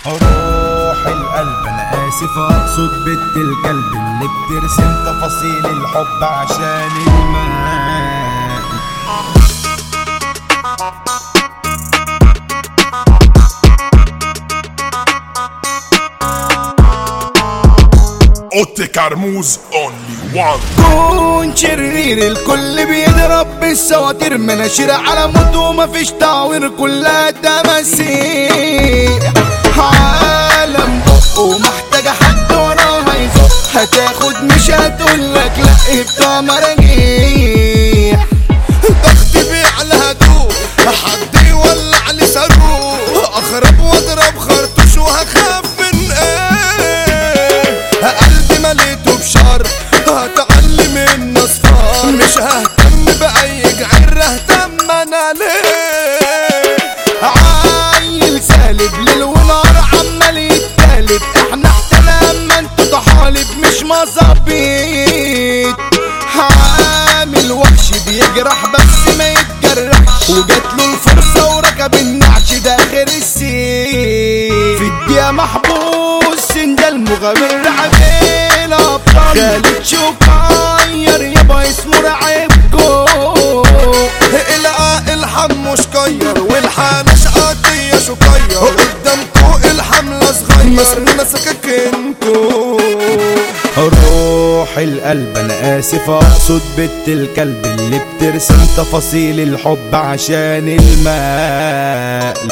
روح القلب انا اسف اقصد بنت الكلب اللي بترسم تفاصيل الحب عشان المال اوتي كرموز اونلي وان كون شرير الكل بيضرب بالسواتير مناشير على موت ومفيش تعوير كلها تماسيح عالم بقه محتاجة حد وراها يزق هتاخد مش هتقولك لا بتاع مراجيح ضغط بيعلى هدوء حد يولع لي صاروخ اخرب واضرب خرطوش وهخاف من ايه قلبي مليته بشر هتعلم النصفار مش ههتم بأي جعر اهتم انا ليه عايل سالب ليل ونهار عمال يتقلب احنا احتنا اما انتوا طحالب مش مظابيط عامل وحش بيجرح بس ما يتجرحش وجات له الفرصة وركب النعش ده اخر السين في الدقيقة محبوس ده المغامر عبيل ابطال خالد شوكاير يابا اسمه رعبكو العاقل حموش كير والحنش عادية شكير قدامكو الحملة صغير مسكك انتو روح القلب انا اسف اقصد بنت الكلب اللي بترسم تفاصيل الحب عشان المال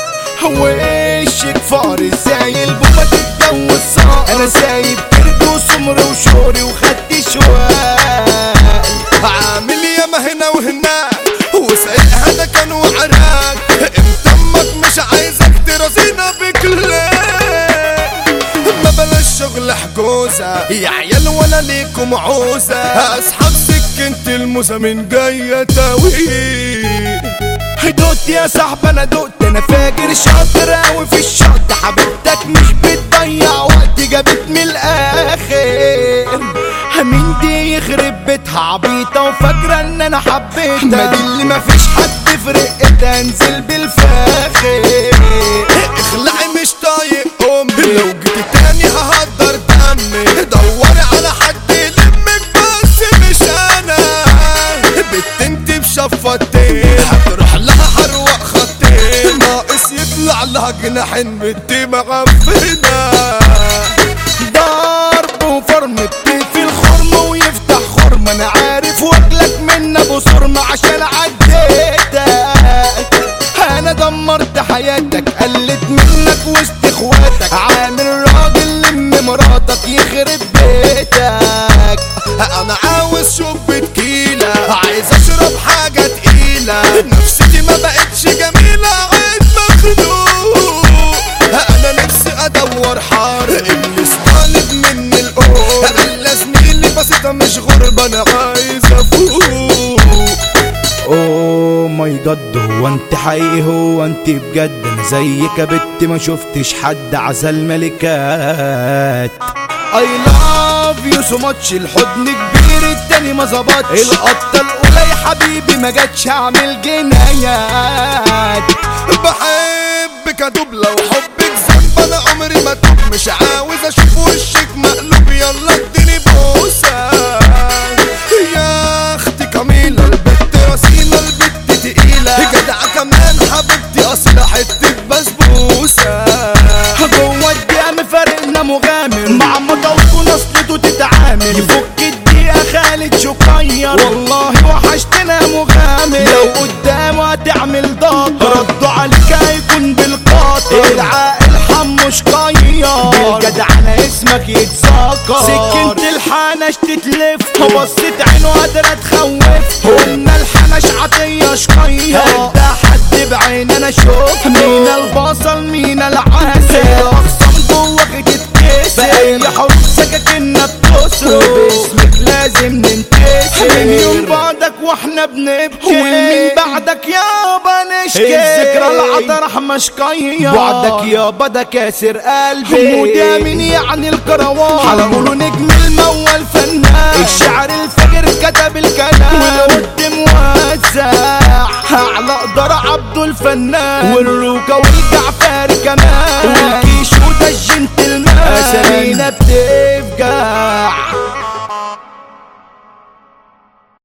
وشك فار ازاي البوبة تتجوز صار انا سايب كرد وسمر وشوري وخدت شوال عامل ياما هنا وهناك وسايقها ده كان وعراك انت امك مش عايزك ترازينا بكلام ما بلاش شغل حجوزة يا عيال ولا ليكم عوزة اسحب سكنة الموزة من جاية تاويل دوت يا صاحب انا دوت انا فاجر شاطر اوي في الشط حبيبتك مش بتضيع وقت جابت من الاخر مين دي يخرب بيتها عبيطة وفاكرة ان انا حبيتها ما دي اللي مفيش حد في رقتها انزل بالفاخر اخلعي مش طايق امي لو جيت تاني ههدر دمي دوري على حد يلمك بس مش انا بت انت بشفتين هتروح لها حروق خطين ناقص يطلع لها جناحين بنت مغفلة ضرب وفرم في الخرم ويفتح خرم انا عارف واكلك من ابو صرم عشان عديتك انا دمرت حياتك قلت منك وسط اخواتك عامل راجل لم مراتك يخرب بيتك انا عاوز شوب تكيلة عايز اشرب حاجة تقيلة نفسيتي ما بقتش جميلة عيد مخنوق انا نفسي ادور حار ابليس طالب مني القوم قال زميلي بسيطة مش غربة انا عايز افوق اوه ماي جاد هو انت حقيقي هو انت بجد انا زيك يا بت ما شفتش حد عسل ملكات اي لاف يو سو ماتش الحضن كبير التاني ما ظبطش القطه الاولى يا حبيبي ما جاتش اعمل جنايات بحبك يا دبلة وحبك ذنب انا عمري ما توب مش عاوز اشوف وشك مقلوب يلا اديني بوسه يا اختي كميلة البت رصينة البت تقيلة جدعة كمان حبيبتي اصل حتة بسبوسة جوه الدقيقة مفارقنا مغامر مع مطوط ونصلته تتعامل يفك الدقيقة خالد شقير والله وحشتنا مغامر لو قدامه هتعمل ضغط ردوا عليك هيكون بالقاطر العاقل حمش قير بالجدع انا اسمك يتذكر سكنة الحنش تتلف بصيت عينه قادرة تخوف قلنا الحنش عطية شقية ده حد بعين انا شوف مين البصل مين العسل اقسم جواك تتكسر بأي حروف سكاكنا بتصرف باسمك لازم ننتشر من يوم بعدك واحنا بنبكي ومن بعدك يابا نشكي الذكرى العطر مشقية بعدك يابا ده كاسر قلبي حمود مين يعني الكروان حلقوله نجم المول فنان الشعر الفجر كتب الكلام والود موزع على قدر عبده الفنان والروكة والجعفر كمان والكيش وده توجع